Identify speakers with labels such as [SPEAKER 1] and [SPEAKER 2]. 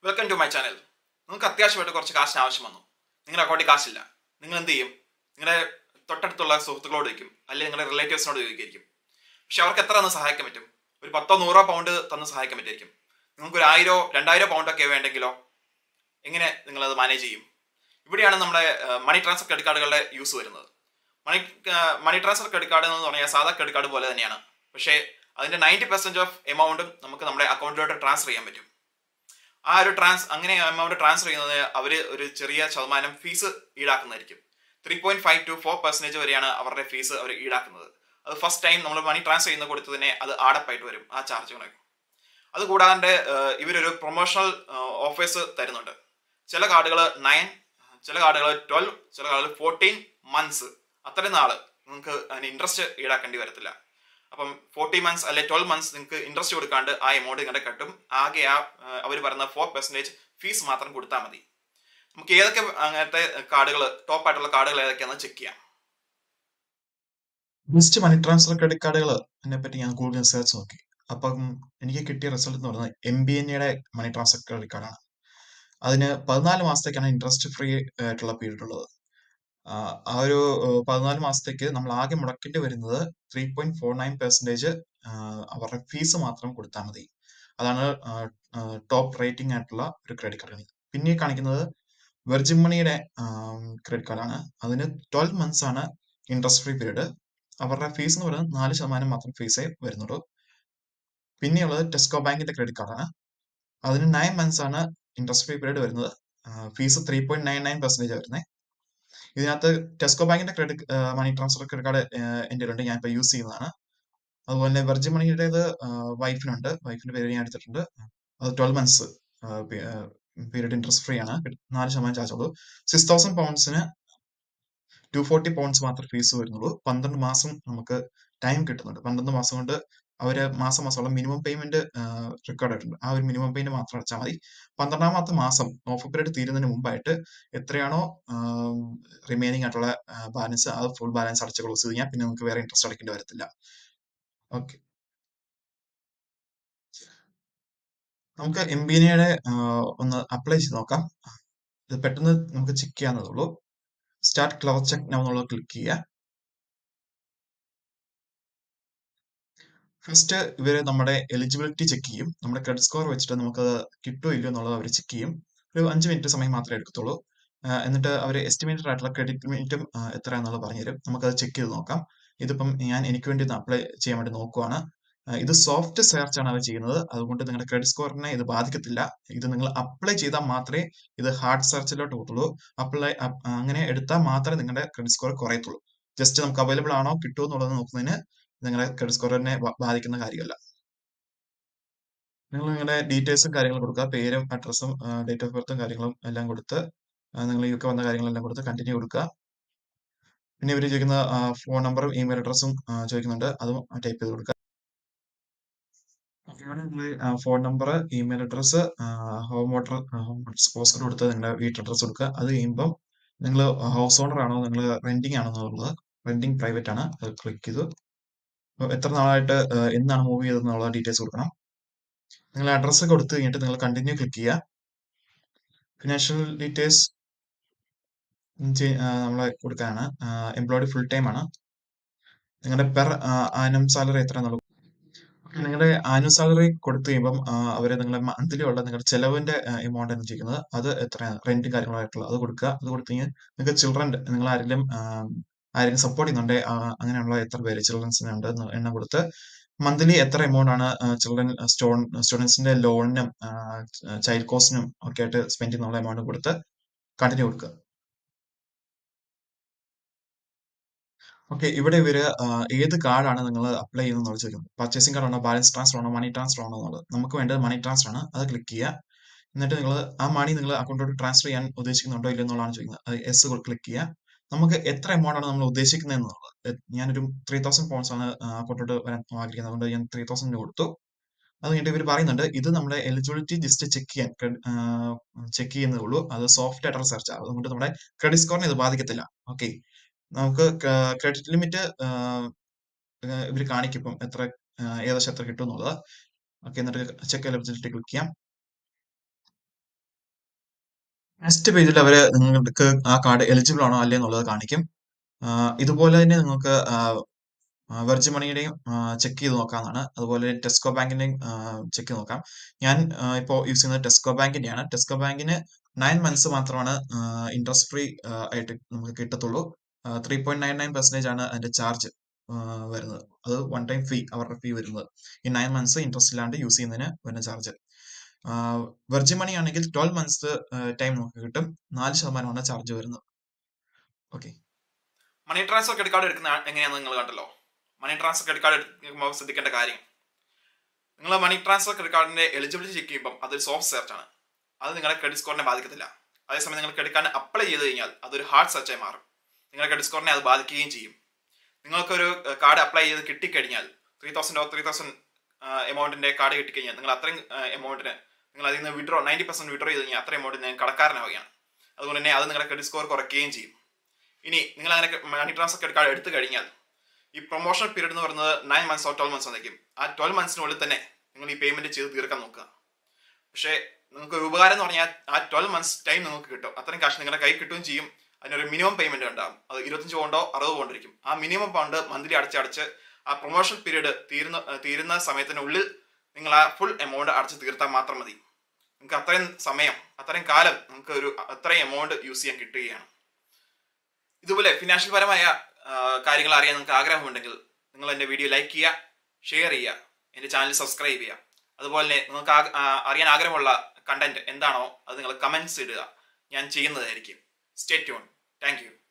[SPEAKER 1] welcome to my channel നിങ്ങൾക്ക് അത്യാവശ്യമായിട്ട് കുറച്ച് കാശിന് ആവശ്യം വന്നു നിങ്ങളുടെ അക്കൗണ്ടിൽ കാശില്ല നിങ്ങൾ എന്ത് ചെയ്യും നിങ്ങളുടെ തൊട്ടടുത്തുള്ള സുഹൃത്തുക്കളോട് ചോദിക്കും അല്ലെങ്കിൽ നിങ്ങളുടെ റിലേറ്റീവ്സിനോട് ചോദിക്കുമായിരിക്കും പക്ഷെ അവർക്ക് എത്ര തന്ന് സഹായിക്കാൻ പറ്റും ഒരു പത്തോ നൂറോ പൗണ്ട് തന്ന് സഹായിക്കാൻ പറ്റുമായിരിക്കും നിങ്ങൾക്ക് ഒരു ആയിരോ രണ്ടായിരോ പൗണ്ടൊക്കെ വേണ്ടെങ്കിലോ എങ്ങനെ നിങ്ങളത് മാനേജ് ചെയ്യും ഇവിടെയാണ് നമ്മുടെ മണി ട്രാൻസ്ഫർ ക്രെഡിറ്റ് കാർഡുകളുടെ യൂസ് വരുന്നത് money money transfer credit card എന്ന് പറഞ്ഞാൽ സാധാ ക്രെഡിറ്റ് കാർഡ് പോലെ തന്നെയാണ് പക്ഷേ അതിന്റെ നയൻറ്റി പെർസെന്റ് ഓഫ് എമൗണ്ടും നമുക്ക് നമ്മുടെ അക്കൗണ്ടിലോട്ട് ട്രാൻസ്ഫർ ചെയ്യാൻ പറ്റും ആ ഒരു ട്രാൻസ് അങ്ങനെ എമൗണ്ട് ട്രാൻസ്ഫർ ചെയ്യുന്നത് അവർ ഒരു ചെറിയ ശതമാനം ഫീസ് ഈടാക്കുന്നതായിരിക്കും three point five to four percentage വരെയാണ് അവരുടെ ഫീസ് അവർ ഈടാക്കുന്നത് അത് ഫസ്റ്റ് ടൈം നമ്മൾ മണി ട്രാൻസ്ഫർ ചെയ്യുന്ന കൊടുത്ത് തന്നെ അത് ആടപ്പായിട്ട് വരും ആ ചാർജുകളൊക്കെ അത് കൂടാണ്ട് ഏഹ്, ഇവരൊരു പ്രൊമോഷണൽ ഓഫേഴ്സ് തരുന്നുണ്ട് ചില കാർഡുകൾ നയൻ ചില കാർഡുകൾ ട്വൽവ് ചില കാർഡുകൾ ഫോർട്ടീൻ മന്ത്സ് അത്രയും നാള് നിങ്ങൾക്ക് അതിന് ഇൻട്രസ്റ്റ് ഈടാക്കേണ്ടി വരത്തില്ല അപ്പം ഫോർട്ടി മന്ത്സ് അല്ലെ ട്വൽവ് മന്ത്സ് നിങ്ങൾക്ക് ഇൻട്രസ്റ്റ് കൊടുക്കാണ്ട് ആ എമൗണ്ട് നിങ്ങളുടെ കട്ടും ആകെ ആ അവർ പറയുന്ന ഫോർ പെർസെൻറ്റേജ് ഫീസ് മാത്രം കൊടുത്താൽ മതി നമുക്ക് ഏതൊക്കെ അങ്ങനത്തെ കാർഡുകൾ ടോപ്പ് ആയിട്ടുള്ള കാർഡുകൾ ഏതൊക്കെയാണെന്ന് ചെക്ക് ചെയ്യാം
[SPEAKER 2] ബെസ്റ്റ് മണി ട്രാൻസ്ഫർ ക്രെഡിറ്റ് കാർഡുകൾ പറ്റി ഞാൻ ഗൂഗിൾ റിസർച്ച് നോക്കി അപ്പം എനിക്ക് കിട്ടിയ റിസൾട്ട് എന്ന് പറയുന്നത് എം ബി എൻ എയുടെ മണി ട്രാൻസ്ഫർ ക്രെഡിറ്റ് കാർഡാണ് അതിന് പതിനാല് മാസത്തേക്കാണ് ഇൻട്രസ്റ്റ് ഫ്രീ ആയിട്ടുള്ള പീരീഡ് ഉള്ളത് ആ ആ ഒരു ഏഹ്, പതിനാല് മാസത്തേക്ക് നമ്മൾ ആകെ മുടക്കേണ്ടി വരുന്നത് three point four nine percentage അവരുടെ ഫീസ് മാത്രം കൊടുത്താൽ മതി അതാണ് ടോപ്പ് റേറ്റിംഗ് ആയിട്ടുള്ള ഒരു ക്രെഡിറ്റ് കാർഡ് പിന്നെ ഈ കാണിക്കുന്നത് വെർജിൻ മണിയുടെ ക്രെഡിറ്റ് കാർഡാണ് അതിന് ട്വൽവ് മന്ത്സ് ആണ് ഇൻട്രസ്റ്റ് ഫ്രീ പീരീഡ് അവരുടെ ഫീസ് എന്ന് പറയുന്നത് നാല് ശതമാനം മാത്രം ഫീസേ വരുന്നുള്ളൂ പിന്നെയുള്ളത് ടെസ്കോ ബാങ്കിന്റെ ക്രെഡിറ്റ് കാർഡാണ് അതിന് നയൻ മന്ത്സ് ആണ് ഇൻട്രസ്റ്റ് ഫ്രീ പീരീഡ് വരുന്നത് fees three point nine nine percentage വരുന്നത് ഇതിനകത്ത് ടെസ്കോ ബാങ്കിന്റെ credit money transfer credit card എൻ്റെ ഉണ്ട് ഞാൻ ഇപ്പോൾ യൂസ് ചെയ്യുന്നതാണ് അതുപോലെ തന്നെ വെർജിൻ മണിയുടേത് വൈഫിനുണ്ട് വൈഫിന്റെ പേര് ഞാൻ എടുത്തിട്ടുണ്ട് അത് twelve months period interest free ആണ് നാല് ശതമാനം ചാർജ് ഉള്ളൂ സിക്സ് തൗസൻഡ് പൗണ്ട്സിന് ടു ഫോർട്ടി പൗണ്ട്സ് മാത്രമേ ഫീസ് വരുന്നുള്ളൂ പന്ത്രണ്ട് മാസം നമുക്ക് ടൈം കിട്ടുന്നുണ്ട് പന്ത്രണ്ട് മാസം കൊണ്ട് അവര് മാസം മാസമുള്ള മിനിമം പേയ്മെന്റ് റെക്കോർഡ് ആയിട്ടുണ്ട് ആ ഒരു മിനിമം പേയ്മെന്റ് മാത്രം അടച്ചാൽ മതി പന്ത്രണ്ടാമത്തെ മാസം ഓഫർ പീരീഡ് തീരുന്നതിന് മുമ്പായിട്ട് എത്രയാണോ റിമൈനിങ് ആയിട്ടുള്ള ബാലൻസ് അത് ഫുൾ ബാലൻസ് അടച്ച് ക്ലോസ് ചെയ്യാം പിന്നെ നമുക്ക് വേറെ ഇൻട്രസ്റ്റ് അടയ്ക്കേണ്ടി വരത്തില്ല ഓക്കെ നമുക്ക് എം ബി എയുടെ ഒന്ന് അപ്ലൈ ചെയ്ത് നോക്കാം ഇത് പെട്ടെന്ന് നമുക്ക് ചെക്ക് ചെയ്യാവുന്നതേ ഉള്ളൂ സ്റ്റാർട്ട് ക്ലവർ ചെക്ക് നൗ എന്നുള്ളത് ക്ലിക്ക് ചെയ്യുക ഫസ്റ്റ് ഇവര് നമ്മുടെ എലിജിബിലിറ്റി ചെക്ക് ചെയ്യും നമ്മുടെ ക്രെഡിറ്റ് സ്കോർ വെച്ചിട്ട് നമുക്ക് കിട്ടുമോ ഇല്ലയോ എന്നുള്ളത് അവർ ചെക്ക് ചെയ്യും ഒരു അഞ്ച് മിനിറ്റ് സമയം മാത്രമേ എടുക്കത്തുള്ളൂ ആ, എന്നിട്ട് അവർ എസ്റ്റിമേറ്റഡ് ആയിട്ടുള്ള ക്രെഡിറ്റ് ലിമിറ്റും എത്രയാണെന്നുള്ളത് പറഞ്ഞുതരും നമുക്കത് ചെക്ക് ചെയ്ത് നോക്കാം ഇതിപ്പം ഞാൻ എനിക്ക് വേണ്ടി അപ്ലൈ ചെയ്യാൻ വേണ്ടി നോക്കുവാണ് ആ, ഇത് സോഫ്റ്റ് സെർച്ച് ആണ് അവർ ചെയ്യുന്നത് അതുകൊണ്ട് നിങ്ങളുടെ ക്രെഡിറ്റ് സ്കോറിനെ ഇത് ബാധിക്കത്തില്ല ഇത് നിങ്ങൾ അപ്ലൈ ചെയ്താൽ മാത്രമേ ഇത് ഹാർഡ് സെർച്ചിലോട്ട് പോകത്തുള്ളൂ അപ്ലൈ അങ്ങനെ എടുത്താൽ മാത്രമേ നിങ്ങളുടെ ക്രെഡിറ്റ് സ്കോർ കുറയത്തുള്ളൂ ജസ്റ്റ് നമുക്ക് അവൈലബിൾ ആണോ കിട്ടുമോ എന്നുള്ളത് നോക്കുന്നതിന് നിങ്ങളുടെ ക്രെഡിറ്റ് സ്കോറിനെ ബാധിക്കുന്ന കാര്യമല്ല നിങ്ങൾ നിങ്ങളുടെ ഡീറ്റെയിൽസും കാര്യങ്ങളും കൊടുക്കുക പേരും അഡ്രസ്സും ഡേറ്റ് ഓഫ് ബർത്തും കാര്യങ്ങളും എല്ലാം കൊടുത്ത് നിങ്ങൾ യു കെ വന്ന കാര്യങ്ങളെല്ലാം കൊടുത്ത് കണ്ടിന്യൂ കൊടുക്കുക പിന്നെ ഇവർ ചോദിക്കുന്ന ഫോൺ നമ്പറും ഇമെയിൽ അഡ്രസ്സും ചോദിക്കുന്നുണ്ട് അതും ടൈപ്പ് ചെയ്ത് കൊടുക്കുക phone number email address home water home post കൊടുത്ത് നിങ്ങളുടെ വീട്ട് അഡ്രസ്സ് കൊടുക്കുക അത് കഴിയുമ്പം നിങ്ങൾ ഹൗസ് ഓണർ ആണോ നിങ്ങൾ റെന്റിങ് ആണോ എന്നുള്ളത് റെന്റിങ് പ്രൈവറ്റ് ആണ് അത് ക്ലിക്ക് ചെയ്തു അപ്പൊ എത്ര നാളായിട്ട് ആ, എന്നാണ് മൂവ് ചെയ്തതെന്നുള്ള ഡീറ്റെയിൽസ് കൊടുക്കണം നിങ്ങൾ അഡ്രസ്സ് കൊടുത്തു കഴിഞ്ഞിട്ട് നിങ്ങൾ കണ്ടിന്യൂ ക്ലിക്ക് ചെയ്യുക ഫിനാൻഷ്യൽ ഡീറ്റെയിൽസ് നമ്മളെ കൊടുക്കാനാണ് എംപ്ലോയിഡ് ഫുൾ ടൈം ആണ് നിങ്ങളുടെ പെർ ആനം സാലറി എത്ര എന്നുള്ളത് നിങ്ങളുടെ ആനുവൽ സാലറി കൊടുത്തു കഴിയുമ്പം അവർ നിങ്ങളുടെ മന്ത്ലി ഉള്ള നിങ്ങളുടെ ചെലവിന്റെ എമൗണ്ട് ആണ് ചെയ്യുന്നത് അത് എത്രയാണ് റെന്റും കാര്യങ്ങളായിട്ടുള്ള അത് കൊടുക്കുക അത് കൊടുത്തു കഴിഞ്ഞാൽ നിങ്ങൾക്ക് ചിൽഡ്രൻ നിങ്ങൾ ആരെങ്കിലും ആ, ആരെങ്കിലും സപ്പോർട്ട് ചെയ്യുന്നുണ്ട് ആ, അങ്ങനെയുള്ള എത്ര പേര് ചിൽഡ്രൻസിനുണ്ട് എന്ന് എണ്ണം കൊടുത്ത് മന്ത്ലി എത്ര എമൗണ്ട് ആണ് ചിൽഡ്രൻ സ്റ്റുഡൻസിന്റെ ലോണിനും ചൈൽഡ് കോസ്റ്റിനും ഒക്കെ ആയിട്ട് സ്പെൻഡ് ചെയ്യുന്നുള്ള എമൗണ്ട് കൊടുത്ത് കണ്ടിന്യൂ കൊടുക്കുക ഓക്കെ ഇവിടെ ഇവര് ആ, ഏത് കാർഡാണ് നിങ്ങൾ അപ്ലൈ ചെയ്യുന്നത് ചോദിക്കുന്നത് പർച്ചേസിംഗ് കാർഡ് ആണോ ബാലൻസ് ട്രാൻസ്ഫർ ആണോ മണി ട്രാൻസ്ഫർ ആണോ എന്നുള്ളത് നമുക്ക് വേണ്ടത് മണി ട്രാൻസ്ഫർ ആണ് അത് ക്ലിക്ക് ചെയ്യുക എന്നിട്ട് നിങ്ങൾ ആ മണി നിങ്ങൾ അക്കൗണ്ടിലോട്ട് ട്രാൻസ്ഫർ ചെയ്യാൻ ഉദ്ദേശിക്കുന്നുണ്ടോ ഇല്ലയോ എന്നുള്ളതാണ് ചോദിക്കുന്നത് അത് എസ് ക്ലിക്ക് ചെയ്യുക നമുക്ക് എത്ര എമൗണ്ട് ആണ് നമ്മൾ ഉദ്ദേശിക്കുന്നത് എന്നുള്ളത് എ- ഞാനൊരു ത്രീ തൗസൻഡ് പൗണ്ട്സ് ആണ് അക്കൗണ്ടിലോട്ട് വരാൻ ആഗ്രഹിക്കുന്നത് അതുകൊണ്ട് ഞാൻ ത്രീ തൗസൻഡ് കൊടുത്തു അത് കഴിഞ്ഞിട്ട് ഇവർ പറയുന്നുണ്ട് ഇത് നമ്മുടെ എലിജിബിലിറ്റി ജസ്റ്റ് ചെക്ക് ചെയ്യാൻ ചെക്ക് ചെയ്യുന്നേ ഉള്ളൂ അത് സോഫ്റ്റ് ആയിട്ടുള്ള സെർച്ച് ആണ് അതുകൊണ്ട് നമ്മുടെ ക്രെഡിറ്റ് സ്കോറിനെ ഇത് ബാധിക്കത്തില്ല ഓക്കെ നമുക്ക് ക്രെഡിറ്റ് ലിമിറ്റ് ഇവർ കാണിക്കും ഇപ്പം എത്ര ആ, ഏകദേശം എത്ര കിട്ടും എന്നുള്ളത് ഓക്കെ എന്നിട്ട് ചെക്ക് എലിജിബിലിറ്റി ക്ലിക്ക് ചെയ്യാം നെക്സ്റ്റ് പേജിൽ അവർ നിങ്ങൾക്ക് ആ കാർഡ് എലിജിബിൾ ആണോ അല്ലേ എന്നുള്ളത് കാണിക്കും ആ, ഇതുപോലെ തന്നെ നിങ്ങൾക്ക് വെർജ് മണിയുടെയും ചെക്ക് ചെയ്ത് നോക്കാവുന്നതാണ് അതുപോലെ ടെസ്കോ ബാങ്കിന്റെയും ചെക്ക് ചെയ്ത് നോക്കാം ഞാൻ ഇപ്പോൾ യൂസ് ചെയ്യുന്നത് ടെസ്കോ ബാങ്കിന്റെയാണ് ടെസ്കോ ബാങ്കിന് നയൻ മന്ത്സ് മാത്രമാണ് ഇൻട്രസ്റ്റ് ഫ്രീ ആയിട്ട് നമുക്ക് കിട്ടത്തുള്ളൂ three point nine nine percentage ആണ് അതിന്റെ ചാർജ് വരുന്നത് അത് വൺ ടൈം ഫീ അവരുടെ ഫീ വരുന്നത് ഈ നയൻ മന്ത്സ് ഇൻട്രസ്റ്റ് ഇല്ലാണ്ട് യൂസ് ചെയ്യുന്നതിന് വരുന്ന ചാർജ് വെർജി മണി ആണെങ്കിൽ ട്വൽവ് മന്ത്സ് ടൈം നമുക്ക് കിട്ടും നാല് ശതമാനമാണ് ചാർജ് വരുന്നത് okay
[SPEAKER 1] money transfer credit card എടുക്കുന്ന എങ്ങനെയാണെന്ന് നിങ്ങൾ കണ്ടല്ലോ മണി ട്രാൻസ്ഫർ ക്രെഡിറ്റ് കാർഡ് എടുക്കുമ്പോൾ ശ്രദ്ധിക്കേണ്ട കാര്യം നിങ്ങൾ മണി ട്രാൻസ്ഫർ ക്രെഡിറ്റ് കാർഡിന്റെ എലിജിബിലിറ്റി ചെക്ക് ചെയ്യുമ്പോൾ അതൊരു സോഫ്റ്റ് സെർച്ച് ആണ് അത് നിങ്ങളുടെ ക്രെഡിറ്റ് സ്കോറിനെ ബാധിക്കത്തില്ല അതേസമയം നിങ്ങൾ ക്രെഡിറ്റ് കാർഡ് അപ്ലൈ ചെയ്ത് കഴിഞ്ഞാൽ അതൊരു ഹാർഡ് സെർച്ചായി മാറും നിങ്ങളുടെ ക്രെഡിറ്റ് സ്കോറിനെ അത് ബാധിക്കുകയും ചെയ്യും നിങ്ങൾക്കൊരു കാർഡ് അപ്ലൈ ചെയ്ത് കിട്ടിക്കഴിഞ്ഞാൽ ത്രീ തൗസൻഡോ ത്രീ തൗസൻഡ് എമൗണ്ടിന്റെ കാർഡ് കിട്ടിക്കഴിഞ്ഞാൽ നിങ്ങൾ അത്രയും എമൗണ്ടിന് നിങ്ങൾ അതിൽ നിന്ന് വിഡ്രോ നയൻറ്റി പെർസെന്റ് വിഡ്രോ ചെയ്ത് കഴിഞ്ഞാൽ അത്രയും എമൗണ്ട് നിങ്ങൾ കടക്കാരനാവുകയാണ് അതുകൊണ്ട് തന്നെ അത് നിങ്ങളുടെ ക്രെഡിറ്റ് സ്കോർ കുറയ്ക്കുകയും ചെയ്യും ഇനി നിങ്ങൾ അങ്ങനെ മണി ട്രാൻസ്ഫർ ക്രെഡിറ്റ് കാർഡ് എടുത്തു കഴിഞ്ഞാൽ ഈ പ്രൊമോഷണൽ പീരീഡ് എന്ന് പറയുന്നത് നയൻ മന്ത്സോ ട്വൽവ് മന്ത്സോ ആയിരിക്കും ആ ട്വൽവ് മന്ത്സിനുള്ളിൽ തന്നെ നിങ്ങൾ ഈ പേയ്മെന്റ് ചെയ്ത് തീർക്കാൻ നോക്കുക പക്ഷേ നിങ്ങൾക്ക് ഒരു ഉപകാരം എന്ന് പറഞ്ഞാൽ ആ ട്വൽവ് മന്ത്സ് ടൈം നിങ്ങൾക്ക് കിട്ടും അത്രയും കാശ് നിങ്ങളുടെ കൈ കിട്ടുകയും ചെയ്യും അതിനൊരു മിനിമം പേയ്മെന്റ് ഉണ്ടാകും അത് ഇരുപത്തഞ്ച് പൗണ്ടോ അറുപത് പൗണ്ട് ഇരിക്കും ആ മിനിമം പൗണ്ട് മന്ത്ലി അടച്ചടച്ച് ആ പ്രൊമോഷൻ പീരീഡ് തീരുന്ന തീരുന്ന സമയത്തിനുള്ളിൽ നിങ്ങൾ ആ ഫുൾ എമൗണ്ട് അടച്ച് തീർത്താൽ മാത്രം മതി നിങ്ങൾക്ക് അത്രയും സമയം അത്രയും കാലം നിങ്ങൾക്ക് ഒരു അത്രയും എമൗണ്ട് യൂസ് ചെയ്യാൻ കിട്ടുകയാണ് ഇതുപോലെ ഫിനാൻഷ്യൽ പരമായ കാര്യങ്ങൾ അറിയാൻ നിങ്ങൾക്ക് ആഗ്രഹമുണ്ടെങ്കിൽ നിങ്ങൾ എൻ്റെ വീഡിയോ ലൈക്ക് ചെയ്യുക ഷെയർ ചെയ്യുക എൻ്റെ ചാനൽ സബ്സ്ക്രൈബ് ചെയ്യുക അതുപോലെ തന്നെ നിങ്ങൾക്ക് അറിയാൻ ആഗ്രഹമുള്ള കണ്ടന്റ് എന്താണോ അത് നിങ്ങൾ കമൻസ് ഇടുക ഞാൻ ചെയ്യുന്നതായിരിക്കും സ്റ്റേ ട്യൂൺ താങ്ക് യു